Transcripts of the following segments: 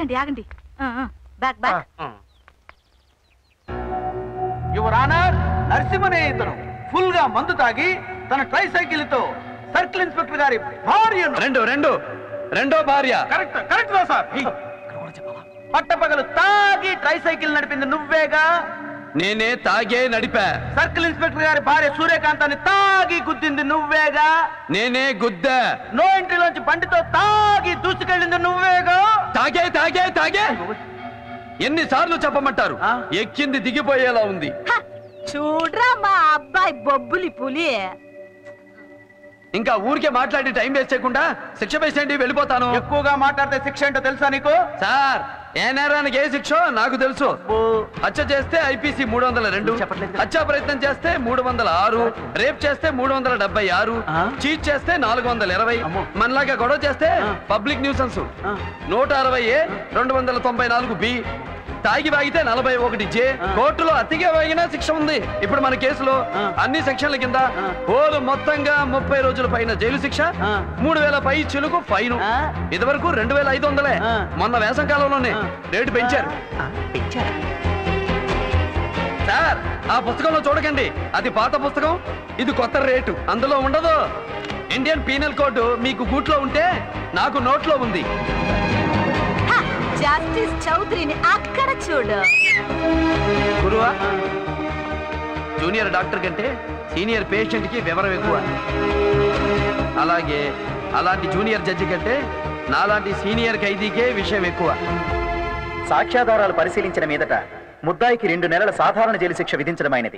ఆగండి ఆగండి ఆ, ఆ, బ్యాక్ బ్యాక్ యువర్ ఆనర్ నరసింహనే ఇతను ఫుల్ గా మందు తాగి తన ట్రై సైకిల్ తో సర్కిల్ ఇన్స్పెక్టర్ గారి భార్యను రెండు రెండు రెండో భార్య కరెక్ట్ కరెక్ట్ రా సార్ పట్టపగలు తాగి ట్రై సైకిల్ నడిపింది నువ్వేగా నేనే తాగే నడిపా సర్కిల్ ఇన్స్పెక్టర్ గారి భార్య సూర్యకాంతాన్ని తాగి గుద్దింది నువ్వేగా నేనే గుద్దా నో ఎంట్రీలోంచి బండితో తాగి దూసుకెళ్ళింది నువ్వేగా తాగే తాగే తాగే ఎన్నిసార్లు చెప్పమంటారు ఆ? ఎక్కింది దిగిపోయేలా ఉంది హ, చూడ్రా మా అబ్బాయి బొబ్బులి పులి ఇంకా ఊరికే మాట్లాడి టైం వేస్ట్ చేయకుండా శిక్ష వేసేయండి వెళ్ళిపోతాను ఎక్కువగా మాట్లాడితే శిక్ష ఏంటో తెలుసా నీకు సార్ ఏ నేరానికి ఏ శిక్ష నాకు తెలుసు హత్య చేస్తే ఐపీసీ మూడు వందల రెండు చెప్పట్లేదు కదా. హత్యా ప్రయత్నం చేస్తే మూడు వందల ఆరు రేప్ చేస్తే మూడు వందల డెబ్బై ఆరు ఆ? చీట్ చేస్తే నాలుగు వందల ఇరవై అమ్మో. మనలాగా గొడవ చేస్తే ఆ. పబ్లిక్ న్యూసెన్స్ ఆ. నూట అరవై ఏ రెండు వందల తొంభై నాలుగు బి తాగి వాగితే నలభై ఒకటి జే ఆ. కోర్టులో అతిగా వాగినా శిక్ష ఉంది ఇప్పుడు మన కేసులో ఆ. అన్ని సెక్షన్ల కింద ఆ. హోలు మొత్తంగా ముప్పై రోజుల పైన జైలు శిక్ష ఆ. మూడు వేల పై చిలుకు ఫైన్ ఆ. ఇదివరకు రెండు వేల ఐదు వందలే ఆ. మొన్న వేసం కాలంలోనే ఆ. రేటు పెంచారు సార్ ఆ పుస్తకంలో చూడకండి అది పాత పుస్తకం ఇది కొత్త రేటు అందులో ఉండదు ఇండియన్ పీనల్ కోడ్ మీకు గూట్లో ఉంటే నాకు నోట్లో ఉంది హ, జస్టిస్ చౌదరిని అక్కడ చూడు గురువా జూనియర్ డాక్టర్ కంటే సీనియర్ పేషెంట్ కి వివరం ఎక్కువ అలాగే అలాంటి జూనియర్ జడ్జి కంటే నాలాంటి సీనియర్ ఖైదీకే విషయం ఎక్కువ సాక్ష్యాధారాలు పరిశీలించిన మీదట ముద్దాయికి రెండు నెలల సాధారణ జైలు శిక్ష విధించడమైనది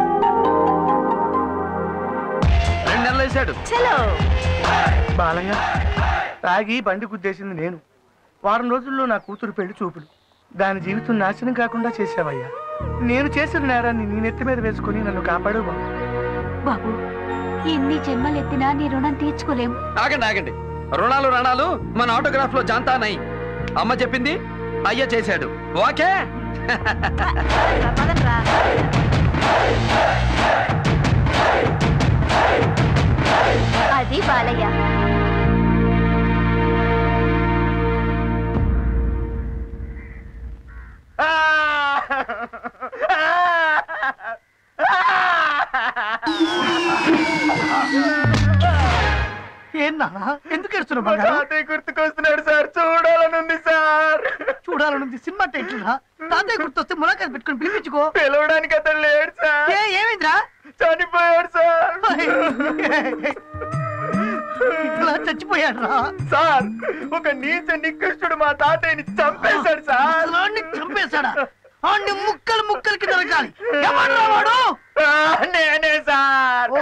రెండు నెలలు వేశాడు చలో బాలయ్య తాగి బండి గుద్దేసింది నేను వారం రోజుల్లో నా కూతురు పెళ్లి చూపులు దాని జీవితం నాశనం కాకుండా చేసావయ్యా నేను చేసిన నేరాన్ని నీ నెత్తి మీద వేసుకుని నన్ను కాపాడు బాబు బాబు ఎన్ని జన్మలెత్తినా నీ రుణం తీర్చుకోలేం ఆగండి ఆగండి రుణాలు రుణాలు మన ఆటోగ్రాఫ్ లో జాంతా నై అమ్మ చెప్పింది అయ్య చేశాడు ఓకే పదండ్రా. అది బాలయ్య ఏం నాన్న ఎందుకు ఏడుస్తున్నావు బంగారం తాతయ్య గుర్తుకొస్తున్నాడు సార్ చూడాలనుంది సార్ చూడాలనుంది సినిమా టైటిల్ రా తాతయ్య గుర్తొస్తే ములాఖాత్ పెట్టుకొని పిలిపించుకో పిలవడానికి అతను లేడు సార్ ఏ ఏమైందిరా చనిపోయాడు సార్ ఇట్లా చచ్చిపోయాడు రా సార్ ఒక నీచ నికృష్టుడు మా తాతయ్యని చంపేశాడు సార్ అసలు చంపేశాడా ఆడిని ముక్కలు ముక్కలకి దొరకాలి ఎవడ్రా వాడు ఆ, నేనే సార్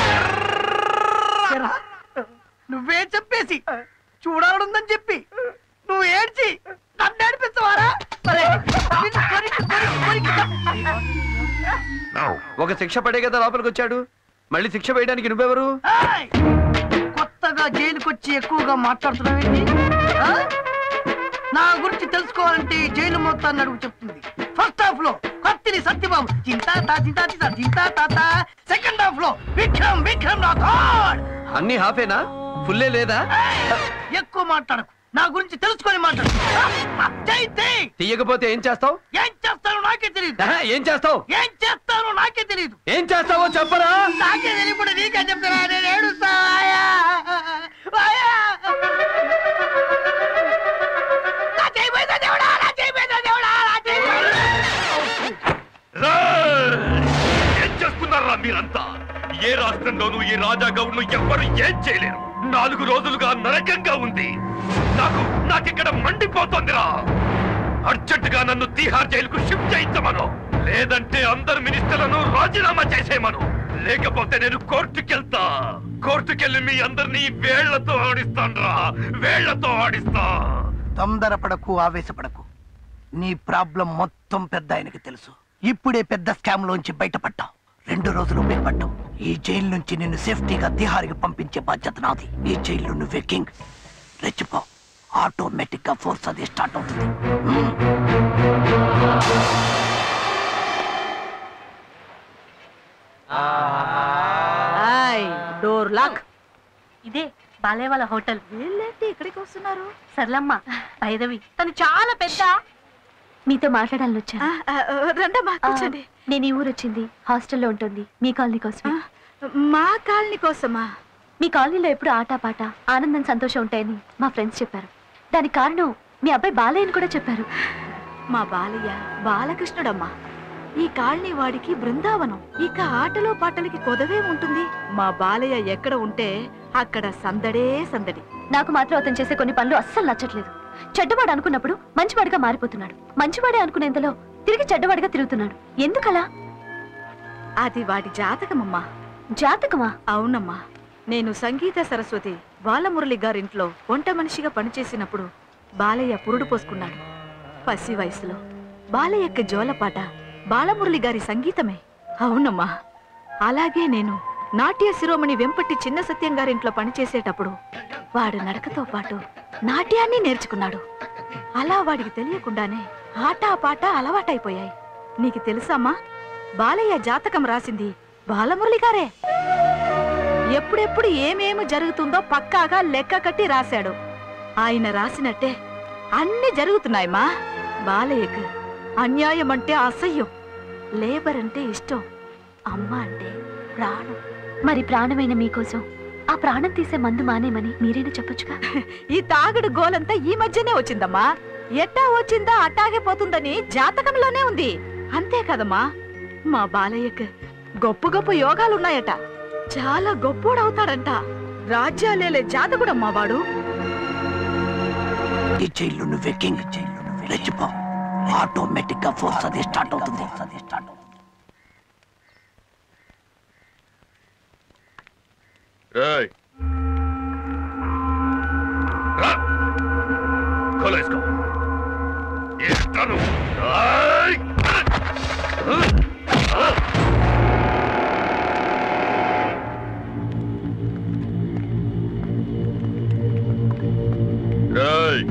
ఏరా, నువ్వే చెప్పేసి చూడాలనుందని చెప్పి నువ్వు ఏడ్చి నన్ను ఏడిపించవారా సరే నిన్ను కొరికి, కొరికి, కొరికి చంప- ఒక శిక్ష పడే కదా లోపలికి వచ్చాడు మళ్ళీ శిక్ష వేయడానికి నువ్వెవరు ఏయ్! కొత్తగా జైలుకొచ్చి ఎక్కువగా మాట్లాడుతున్నావేంటి ఆ? నా గురించి తెలుసుకోవాలంటే ఈ జైలు మొత్తాన్ని అడుగు చెప్తుంది ఫస్ట్ హాఫ్ లో కత్తిని సత్యబాబు చింతా తా చింతా చింతా చింతా తాత సెకండ్ హాఫ్ లో విక్రమ్ విక్రమ్ రాథోడ్ అన్ని హాఫేనా ఫుల్లే లేదా ఏయ్! ఎక్కువ మాట్లాడకు నా గురించి తెలుసుకొని మాట్లాడు ఆ! జై జై తీయకపోతే ఏం చేస్తావు ఏం చేస్తానో నాకే తెలియదు ఏం చేస్తావు ఏం చేస్తానో నాకే తెలియదు ఏం చేస్తావో చెప్పరా నాకే తెలియకుండా నీకే చెప్తారా నేను ఏడుస్తా ఆయా! ఆయా! నా చేయి పోయిందా దేవుడా? నా చేయి పోయిందా దేవుడా? నా చేయి పోయిందా? ఏం చేస్తున్నారా మీరంతా ఏ రాష్ట్రంలోనూ ఈ రాజా గౌడ్ను ఎవ్వరు ఏం చేయలేరు నాలుగు రోజులుగా నరకంగా ఉంది నాకు నాకిక్కడ మండిపోతోందిరా అర్జెంటుగా నన్ను తీహార్ జైలుకు షిఫ్ట్ చేయించమను లేదంటే అందరు మినిస్టర్లను రాజీనామా చేసేయమను లేకపోతే నేను కోర్టుకెళ్తా కోర్టుకెళ్ళి మీ అందరినీ వేళ్లతో ఆడిస్తాన్రా వేళ్లతో ఆడిస్తా తొందరపడకు ఆవేశపడకు నీ ప్రాబ్లం మొత్తం పెద్ద ఆయనకి తెలుసు ఇప్పుడే పెద్ద స్కామ్ లోంచి బయటపడ్డావు రెండు రోజులు ఉపయోగపడ్డావు ఈ జైలు నుంచి నిన్ను సేఫ్టీగా తిహారికి పంపించే బాధ్యత నాది ఈ జైల్లో నువ్వే కింగ్ రెచ్చిపో ఆటోమేటిక్ గా ఫోర్స్ అది స్టార్ట్ అవుతుంది మ్మ్. డోర్ లాక్ ఇదే బాలయ్య వాళ్ళ హోటల్ వెళ్ళేటి ఎక్కడికి వస్తున్నారు సర్లమ్మ భైరవి తను చాలా పెద్ద మీతో మాట్లాడాలని వచ్చాను ఆ, ఆ, రండమ్మా కూర్చోండి ఆ, నేను ఈ ఊరు వచ్చింది హాస్టల్లో ఉంటుంది మీ కాలనీ కోసం మా కాలనీ కోసమా మీ కాలనీలో ఎప్పుడు ఆటపాట ఆనందం సంతోషం ఉంటాయని మా ఫ్రెండ్స్ చెప్పారు దానికి కారణం మీ అబ్బాయి బాలయ్యని కూడా చెప్పారు మా బాలయ్య బాలకృష్ణుడమ్మా ఈ కాలనీ వాడికి బృందావనం ఇక ఆటలో పాటలకి కొదవే ఉంటుంది మా బాలయ్య ఎక్కడ ఉంటే అక్కడ సందడే సందడి నాకు మాత్రం అతను చేసే కొన్ని పనులు అస్సలు నచ్చట్లేదు చెడ్డవాడు అనుకున్నప్పుడు మంచివాడిగా మారిపోతున్నాడు మంచివాడే అనుకునేంతలో తిరిగి చెడ్డవాడిగా తిరుగుతున్నాడు ఎందుకలా అది వాడి జాతకమమ్మా జాతకమా అవునమ్మా నేను సంగీత సరస్వతి బాలమురళి గారింట్లో వంట మనిషిగా పనిచేసినప్పుడు బాలయ్య పురుడు పోసుకున్నాడు పసి వయసులో బాలయ్యక్క జోలపాట బాలమురళి గారి సంగీతమే అవునమ్మా అలాగే నేను నాట్య శిరోమణి వెంపటి చిన్న సత్యం గారింట్లో పనిచేసేటప్పుడు వాడు నడకతో పాటు నాట్యాన్ని నేర్చుకున్నాడు అలా వాడికి తెలియకుండానే ఆట పాట అలవాటైపోయాయి నీకు తెలుసామ్మా బాలయ్య జాతకం రాసింది బాలమురళి గారే ఎప్పుడెప్పుడు ఏమేమి జరుగుతుందో పక్కాగా లెక్క కట్టి రాశాడు ఆయన రాసినట్టే అన్ని జరుగుతున్నాయమ్మా బాలయ్యకు అన్యాయం అంటే అసహ్యం లేబర్ అంటే ఇష్టం అమ్మ అంటే ప్రాణం మరి ప్రాణమైన మీకోసం ఆ ప్రాణం తీసే మందు మానేమని మీరైనా చెప్పొచ్చుగా ఈ తాగుడు గోలంతా ఈ మధ్యనే వచ్చిందమ్మా ఎట్టా వచ్చిందా అట్టాగే పోతుందని జాతకంలోనే ఉంది అంతే కదమ్మా మా బాలయ్యకు గొప్ప గొప్ప యోగాలున్నాయట చాలా గొప్పోడవుతాడంట రాజ్యాలేలే జాతకుడమ్మా వాడు ఈ జైల్లో నువ్వే కింగ్ జైల్లో నువ్వే రెచ్చిపో ఆటోమేటిక్ గా ఫోర్స్ అది స్టార్ట్ అవుతుంది అది స్టార్ట్ అవుతుంది రేయ్ రా కొలేసుకో ఇస్తాను రేయ్! రేయ్!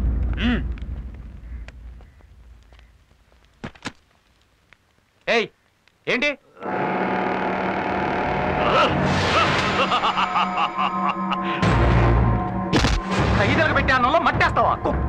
ఏయ్ ఏంటి ఖైదలకు పెట్టే అన్నంలో మట్టేస్తావా కుక్క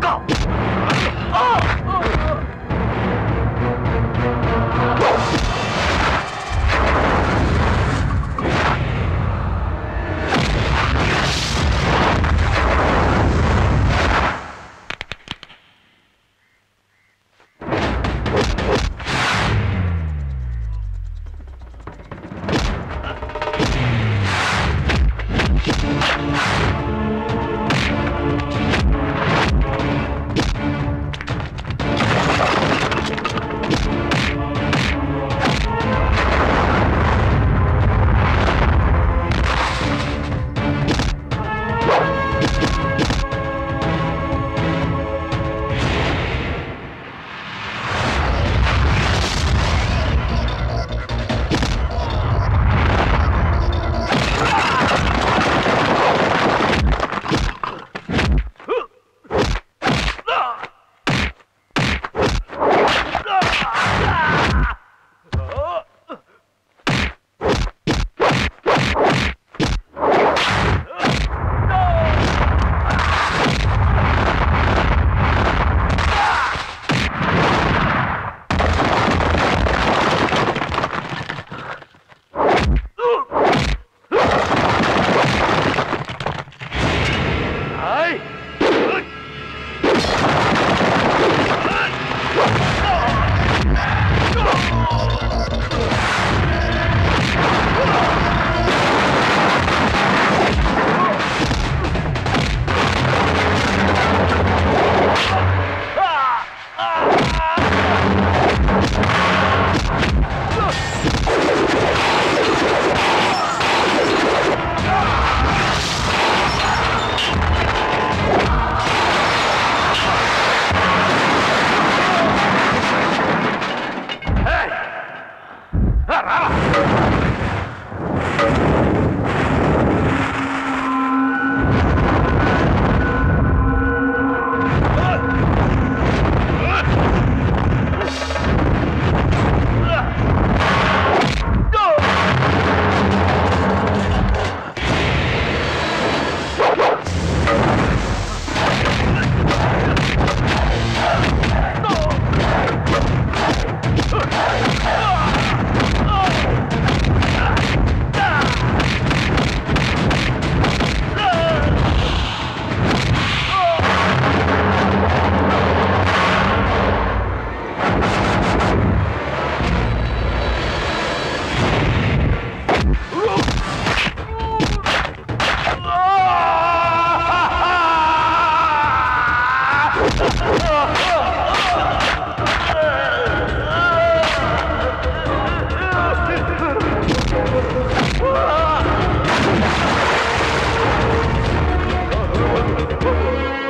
ఆ